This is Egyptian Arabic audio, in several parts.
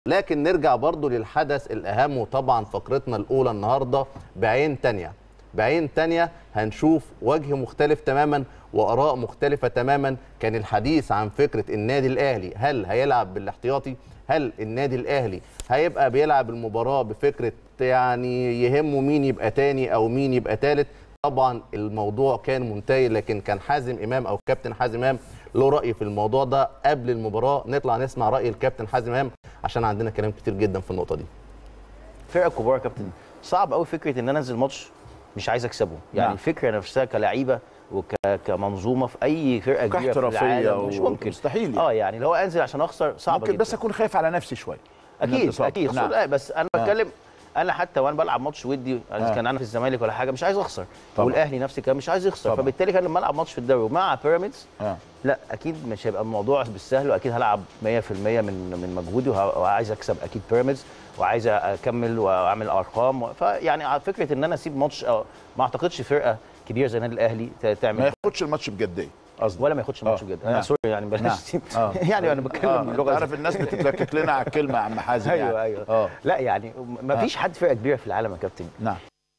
لكن نرجع برضو للحدث الاهم وطبعا فقرتنا الاولى النهارده بعين تانية بعين تانية هنشوف وجه مختلف تماما واراء مختلفه تماما كان الحديث عن فكره النادي الاهلي هل هيلعب بالاحتياطي هل النادي الاهلي هيبقى بيلعب المباراه بفكره يعني يهمه مين يبقى تاني او مين يبقى تالت طبعا الموضوع كان منتهي لكن كان حازم امام او كابتن حازم امام له راي في الموضوع ده قبل المباراه نطلع نسمع راي الكابتن حازم امام عشان عندنا كلام كتير جدا في النقطه دي فرقه كبار يا كابتن صعب قوي فكره ان انا انزل ماتش مش عايز اكسبه يعني نعم. الفكره نفسها كلعيبه وكمنظومه في اي فرقه كبيره في كاحترافية العالم مش و- ممكن مستحيل يعني. اه يعني لو انزل عشان اخسر صعب ممكن جدا بس اكون خايف على نفسي شويه من اكيد الانتصار. اكيد نعم. نعم. بس انا بتكلم انا حتى وانا بلعب ماتش ودي آه. كان انا في الزمالك ولا حاجه مش عايز اخسر طبعا. والاهلي نفس الكلام مش عايز يخسر طبعا. فبالتالي كان لما العب ماتش في الدوري ومع بيراميدز آه. لا اكيد مش هيبقى الموضوع بالسهل واكيد هلعب 100% من من مجهودي وه- وعايز اكسب اكيد بيراميدز وعايز اكمل واعمل ارقام و- فيعني على فكره ان انا اسيب ماتش أو ما اعتقدش فرقه كبيره زي النادي الاهلي ت- ما تعمل ياخدش الماتش بجديه قصدي ولا ما ياخدش ماتش آه. بجد نعم. انا سوري يعني بلاش نعم. تسيب آه. يعني انا بتكلم اه باللغه انت عارف الناس بتتلكك لنا على الكلمه يا عم حازم ايوه يعني. ايوه اه لا يعني ما فيش حد فرقه كبيره في العالم يا كابتن نعم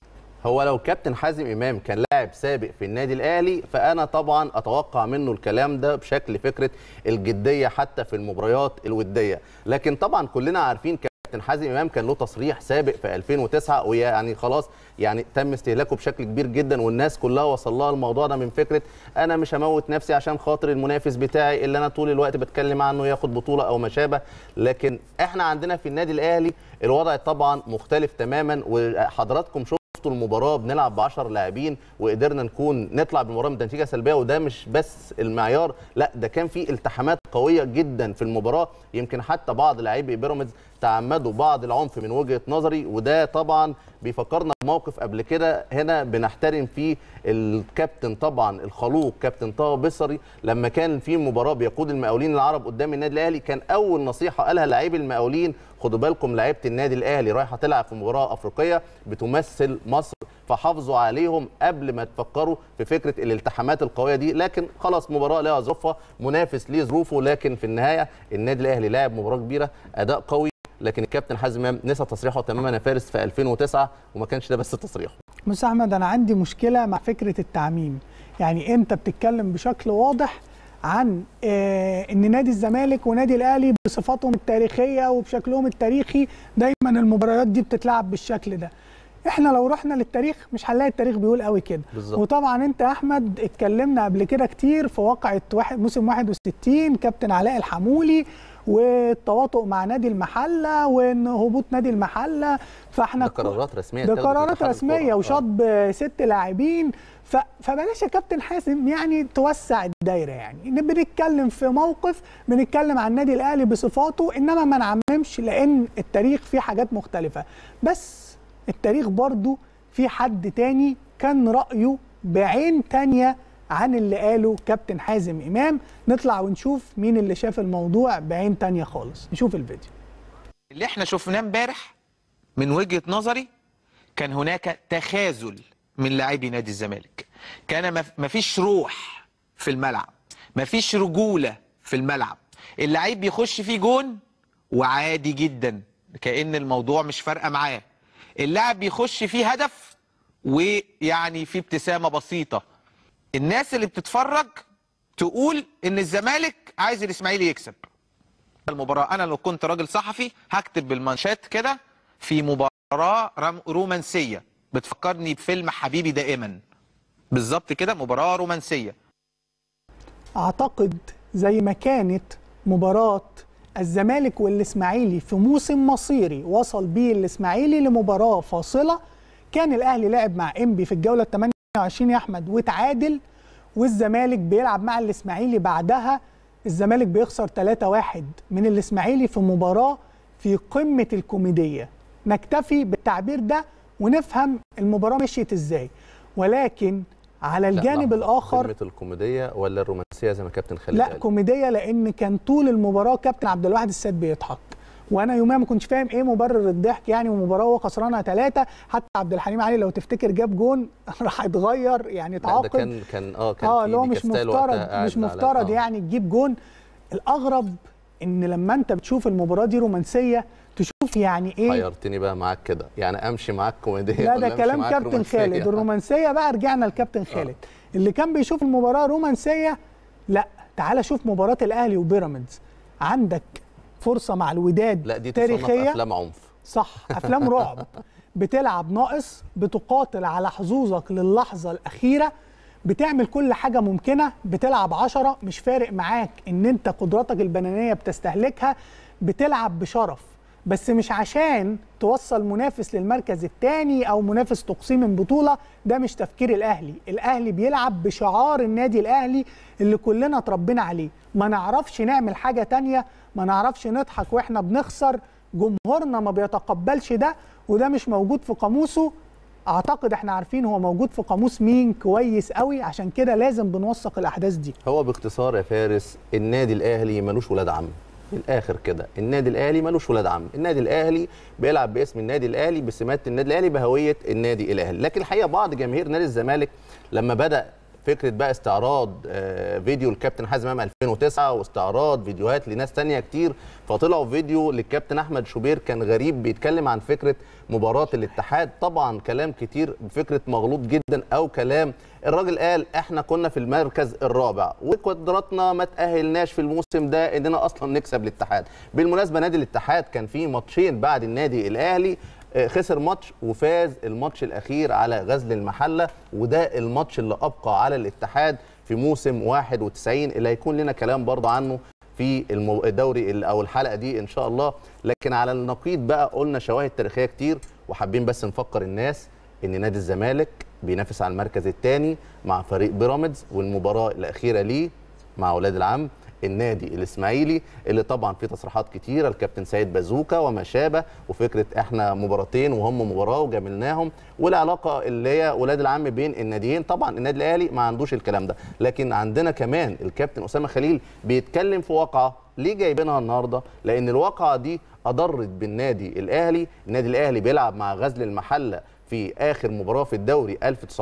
هو لو كابتن حازم امام كان لاعب سابق في النادي الاهلي فانا طبعا اتوقع منه الكلام ده بشكل فكره الجديه حتى في المباريات الوديه لكن طبعا كلنا عارفين كابتن حازم امام كان له تصريح سابق في 2009 ويعني خلاص يعني تم استهلاكه بشكل كبير جدا والناس كلها وصل لها الموضوع ده من فكره انا مش هموت نفسي عشان خاطر المنافس بتاعي اللي انا طول الوقت بتكلم عنه ياخد بطوله او ما شابه لكن احنا عندنا في النادي الاهلي الوضع طبعا مختلف تماما وحضراتكم شفتوا شفتوا المباراه بنلعب ب 10 لاعبين وقدرنا نكون نطلع بالمباراه بنتيجه سلبيه وده مش بس المعيار لا ده كان في التحامات قويه جدا في المباراه يمكن حتى بعض لاعبي بيراميدز تعمدوا بعض العنف من وجهه نظري وده طبعا بيفكرنا بموقف قبل كده هنا بنحترم فيه الكابتن طبعا الخلوق كابتن طه بصري لما كان في مباراه بيقود المقاولين العرب قدام النادي الاهلي كان اول نصيحه قالها لاعبي المقاولين خدوا بالكم لعيبه النادي الاهلي رايحه تلعب في مباراه افريقيه بتمثل مصر فحافظوا عليهم قبل ما تفكروا في فكره الالتحامات القويه دي لكن خلاص مباراه لها ظروفها منافس ليه ظروفه لكن في النهايه النادي الاهلي لعب مباراه كبيره اداء قوي لكن الكابتن حازم امام نسى تصريحه تماما يا فارس في 2009 وما كانش ده بس تصريحه بص يا احمد انا عندي مشكله مع فكره التعميم يعني انت بتتكلم بشكل واضح عن آه ان نادي الزمالك ونادي الاهلي بصفاتهم التاريخيه وبشكلهم التاريخي دايما المباريات دي بتتلعب بالشكل ده احنا لو رحنا للتاريخ مش هنلاقي التاريخ بيقول قوي كده بالظبط. وطبعا انت يا احمد اتكلمنا قبل كده كتير في واقعه واحد موسم 61 كابتن علاء الحمولي والتواطؤ مع نادي المحله وان هبوط نادي المحله فاحنا ده قرارات رسميه ده اتخذت من قرارات اتحاد رسميه الكرة. وشطب ست لاعبين ف... فبلاش يا كابتن حازم يعني توسع الدايره يعني إن بنتكلم في موقف بنتكلم عن النادي الاهلي بصفاته انما ما نعممش لان التاريخ فيه حاجات مختلفه بس التاريخ برضو في حد تاني كان رايه بعين تانية عن اللي قاله كابتن حازم امام نطلع ونشوف مين اللي شاف الموضوع بعين تانية خالص نشوف الفيديو اللي احنا شفناه امبارح من وجهة نظري كان هناك تخاذل من لاعبي نادي الزمالك كان مف- مفيش روح في الملعب مفيش رجولة في الملعب اللعيب بيخش فيه جون وعادي جدا كأن الموضوع مش فارقة معاه اللاعب بيخش فيه هدف ويعني في ابتسامة بسيطة الناس اللي بتتفرج تقول ان الزمالك عايز الاسماعيلي يكسب المباراة أنا لو كنت راجل صحفي هكتب بالمانشات كده في مباراة رم- رومانسية بتفكرني بفيلم حبيبي دائما بالظبط كده مباراة رومانسية اعتقد زي ما كانت مباراة الزمالك والاسماعيلي في موسم مصيري وصل بيه الاسماعيلي لمباراة فاصلة كان الاهلي لعب مع انبي في الجولة 28 يا احمد وتعادل والزمالك بيلعب مع الاسماعيلي بعدها الزمالك بيخسر 3-1 من الاسماعيلي في مباراة في قمة الكوميدية نكتفي بالتعبير ده ونفهم المباراة مشيت ازاي ولكن على لا، الجانب لحظة. الاخر كلمه الكوميديه ولا الرومانسيه زي ما كابتن خالد لا قال؟ كوميديه لان كان طول المباراه كابتن عبد الواحد السيد بيضحك وانا يوميها ما كنتش فاهم ايه مبرر الضحك يعني ومباراه هو خسرانها ثلاثه حتى عبد الحليم علي لو تفتكر جاب جون راح اتغير يعني لا، ده اتعاقد كان كان اه كان اه في اللي هو مش ديكاستال مفترض وقتها قاعد مش على- مفترض آه. يعني تجيب جون الاغرب ان لما انت بتشوف المباراه دي رومانسيه تشوف يعني ايه حيرتني بقى معاك كده يعني امشي معاك كوميديا لا ولا ده أمشي كلام معاك كابتن رومانسية؟ خالد الرومانسيه بقى رجعنا لكابتن خالد اللي كان بيشوف المباراه رومانسيه لا تعال شوف مباراه الاهلي وبيراميدز عندك فرصه مع الوداد لا دي تصنف تاريخيه افلام عنف صح افلام رعب بتلعب ناقص بتقاتل على حظوظك للحظه الاخيره بتعمل كل حاجه ممكنه بتلعب عشرة مش فارق معاك ان انت قدراتك البدنيه بتستهلكها بتلعب بشرف بس مش عشان توصل منافس للمركز الثاني او منافس تقسيم من بطوله ده مش تفكير الاهلي الاهلي بيلعب بشعار النادي الاهلي اللي كلنا اتربينا عليه ما نعرفش نعمل حاجه تانية ما نعرفش نضحك واحنا بنخسر جمهورنا ما بيتقبلش ده وده مش موجود في قاموسه اعتقد احنا عارفين هو موجود في قاموس مين كويس قوي عشان كده لازم بنوثق الاحداث دي هو باختصار يا فارس النادي الاهلي ملوش ولاد عم من الاخر كده النادي الاهلي ملوش ولاد عم النادي الاهلي بيلعب باسم النادي الاهلي بسمات النادي الاهلي بهويه النادي الاهلي لكن الحقيقه بعض جماهير نادي الزمالك لما بدا فكره بقى استعراض آه، فيديو الكابتن حازم امام 2009 واستعراض فيديوهات لناس تانية كتير فطلعوا فيديو للكابتن احمد شوبير كان غريب بيتكلم عن فكره مباراه الاتحاد طبعا كلام كتير بفكره مغلوط جدا او كلام الراجل قال احنا كنا في المركز الرابع وقدراتنا ما تاهلناش في الموسم ده اننا اصلا نكسب الاتحاد بالمناسبه نادي الاتحاد كان فيه ماتشين بعد النادي الاهلي آه، خسر ماتش وفاز الماتش الاخير على غزل المحله وده الماتش اللي ابقى على الاتحاد في موسم 91 اللي هيكون لنا كلام برضه عنه في المو- الدوري ال- او الحلقه دي ان شاء الله لكن على النقيض بقى قلنا شواهد تاريخيه كتير وحابين بس نفكر الناس ان نادي الزمالك بينافس على المركز الثاني مع فريق بيراميدز والمباراه الاخيره ليه مع اولاد العم النادي الاسماعيلي اللي طبعا فيه تصريحات كتيره الكابتن سيد بازوكا وما شابه وفكره احنا مباراتين وهم مباراه وجاملناهم والعلاقه اللي هي ولاد العم بين الناديين طبعا النادي الاهلي ما عندوش الكلام ده لكن عندنا كمان الكابتن اسامه خليل بيتكلم في واقعه ليه جايبينها النهارده لان الواقعه دي اضرت بالنادي الاهلي النادي الاهلي بيلعب مع غزل المحله في اخر مباراه في الدوري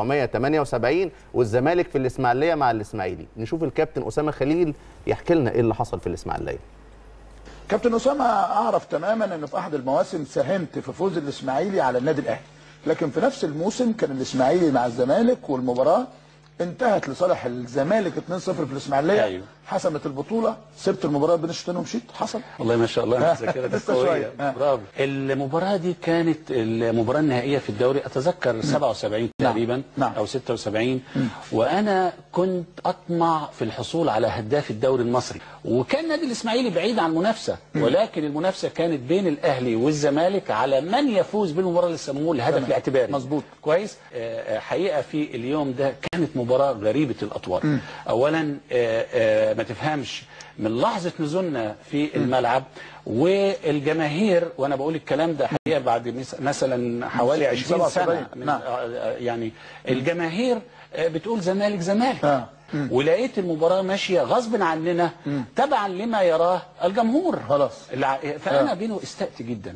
1978 والزمالك في الاسماعيليه مع الاسماعيلي نشوف الكابتن اسامه خليل يحكي لنا ايه اللي حصل في الاسماعيليه كابتن اسامه اعرف تماما ان في احد المواسم ساهمت في فوز الاسماعيلي على النادي الاهلي لكن في نفس الموسم كان الاسماعيلي مع الزمالك والمباراه انتهت لصالح الزمالك 2-0 في الاسماعيليه أيوه. حسمت البطوله سبت المباراه بين الشوطين ومشيت حصل والله ما شاء الله ذاكرتك لسه شوية. قويه آه. برافو المباراه دي كانت المباراه النهائيه في الدوري اتذكر 77 نعم. تقريبا نعم. او 76 وانا كنت اطمع في الحصول على هداف الدوري المصري وكان نادي الاسماعيلي بعيد عن المنافسه ولكن المنافسه كانت بين الاهلي والزمالك على من يفوز بالمباراه اللي سموه الهدف تمام. الاعتباري مظبوط. كويس آه، آه، حقيقه في اليوم ده كانت مباراه غريبه الاطوار اولا آه، آه، ما تفهمش من لحظه نزولنا في الملعب والجماهير وانا بقول الكلام ده حقيقه بعد مس- مثلا حوالي 20 سنه 77. من نعم. آه، آه، يعني الجماهير آه، بتقول زمالك زمالك آه. ولقيت المباراه ماشيه غصب عننا تبعا لما يراه الجمهور خلاص. الع- فانا آه. بينه استأت جدا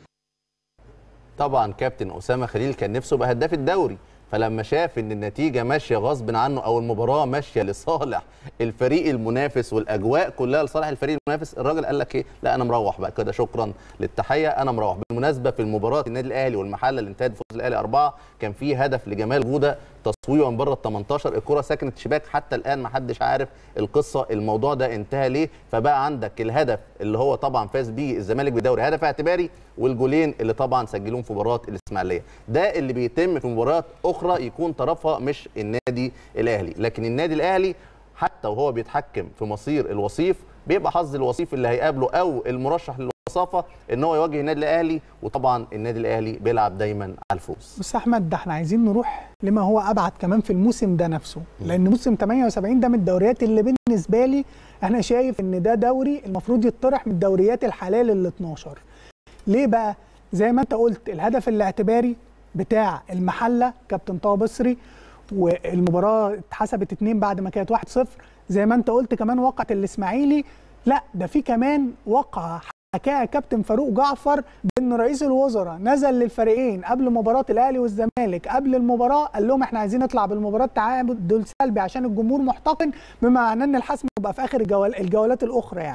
طبعا كابتن اسامه خليل كان نفسه يبقى هداف الدوري فلما شاف ان النتيجه ماشيه غصب عنه او المباراه ماشيه لصالح الفريق المنافس والاجواء كلها لصالح الفريق المنافس الراجل قال لك ايه لا انا مروح بقى كده شكرا للتحيه انا مروح بالمناسبه في المباراه النادي الاهلي والمحله اللي انتهت بفوز الاهلي اربعه كان في هدف لجمال جوده تصويبه من بره ال 18 الكره سكنت شباك حتى الان ما حدش عارف القصه الموضوع ده انتهى ليه فبقى عندك الهدف اللي هو طبعا فاز بيه الزمالك بالدوري هدف اعتباري والجولين اللي طبعا سجلوهم في مباراه الاسماعيليه ده اللي بيتم في مباريات اخرى يكون طرفها مش النادي الاهلي لكن النادي الاهلي حتى وهو بيتحكم في مصير الوصيف بيبقى حظ الوصيف اللي هيقابله او المرشح للوصافه ان هو يواجه النادي الاهلي وطبعا النادي الاهلي بيلعب دايما على الفوز بس احمد ده احنا عايزين نروح لما هو ابعد كمان في الموسم ده نفسه لان موسم 78 ده من الدوريات اللي بالنسبه لي انا شايف ان ده دوري المفروض يطرح من الدوريات الحلال ال 12 ليه بقى زي ما انت قلت الهدف الاعتباري بتاع المحله كابتن طه بصري والمباراه اتحسبت اتنين بعد ما كانت 1-0 زي ما انت قلت كمان وقعه الاسماعيلي لا ده في كمان وقعه حكاها كابتن فاروق جعفر بان رئيس الوزراء نزل للفريقين قبل مباراه الاهلي والزمالك قبل المباراه قال لهم احنا عايزين نطلع بالمباراه تعادل سلبي عشان الجمهور محتقن بما معناه ان الحسم يبقى في اخر الجول الجولات الاخرى يعني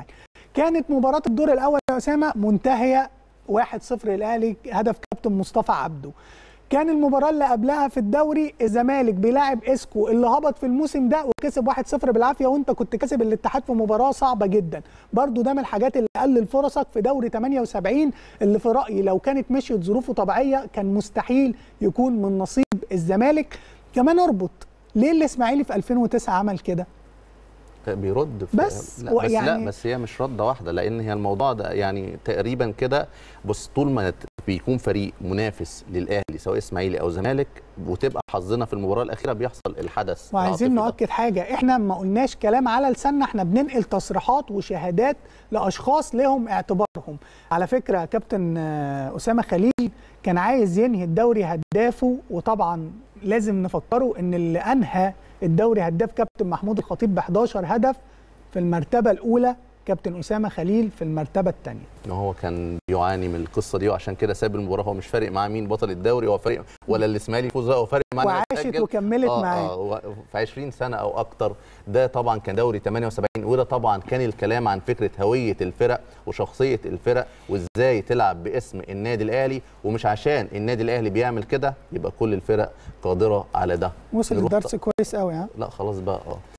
كانت مباراه الدور الاول يا اسامه منتهيه 1-0 للاهلي هدف كابتن مصطفى عبده كان المباراه اللي قبلها في الدوري الزمالك بيلاعب اسكو اللي هبط في الموسم ده وكسب 1-0 بالعافيه وانت كنت كاسب الاتحاد في مباراه صعبه جدا برضو ده من الحاجات اللي قلل فرصك في دوري 78 اللي في رايي لو كانت مشيت ظروفه طبيعيه كان مستحيل يكون من نصيب الزمالك كمان اربط ليه الاسماعيلي في 2009 عمل كده بيرد في بس لا بس يعني- لا بس هي مش رده واحده لان هي الموضوع ده يعني تقريبا كده بص طول ما بيكون فريق منافس للاهلي سواء اسماعيلي او زمالك وتبقى حظنا في المباراه الاخيره بيحصل الحدث وعايزين العاطفي ده. نؤكد حاجه احنا ما قلناش كلام على لساننا احنا بننقل تصريحات وشهادات لاشخاص لهم اعتبارهم على فكره كابتن آه، اسامه خليل كان عايز ينهي الدوري هدافه وطبعا لازم نفكره ان اللي انهى الدوري هداف كابتن محمود الخطيب ب 11 هدف في المرتبه الاولى كابتن اسامه خليل في المرتبه الثانيه ان هو كان بيعاني من القصه دي وعشان كده ساب المباراه هو مش فارق معاه مين بطل الدوري هو فارق ولا الاسماعيلي يفوز هو فارق معاه إنه وعاشت يتأجل. وكملت آه معاه. آه و- في 20 سنه او اكتر ده طبعا كان دوري 78 وده طبعا كان الكلام عن فكره هويه الفرق وشخصيه الفرق وازاي تلعب باسم النادي الاهلي ومش عشان النادي الاهلي بيعمل كده يبقى كل الفرق قادره على ده وصل نروح الدرس كويس قوي ها لا خلاص بقى اه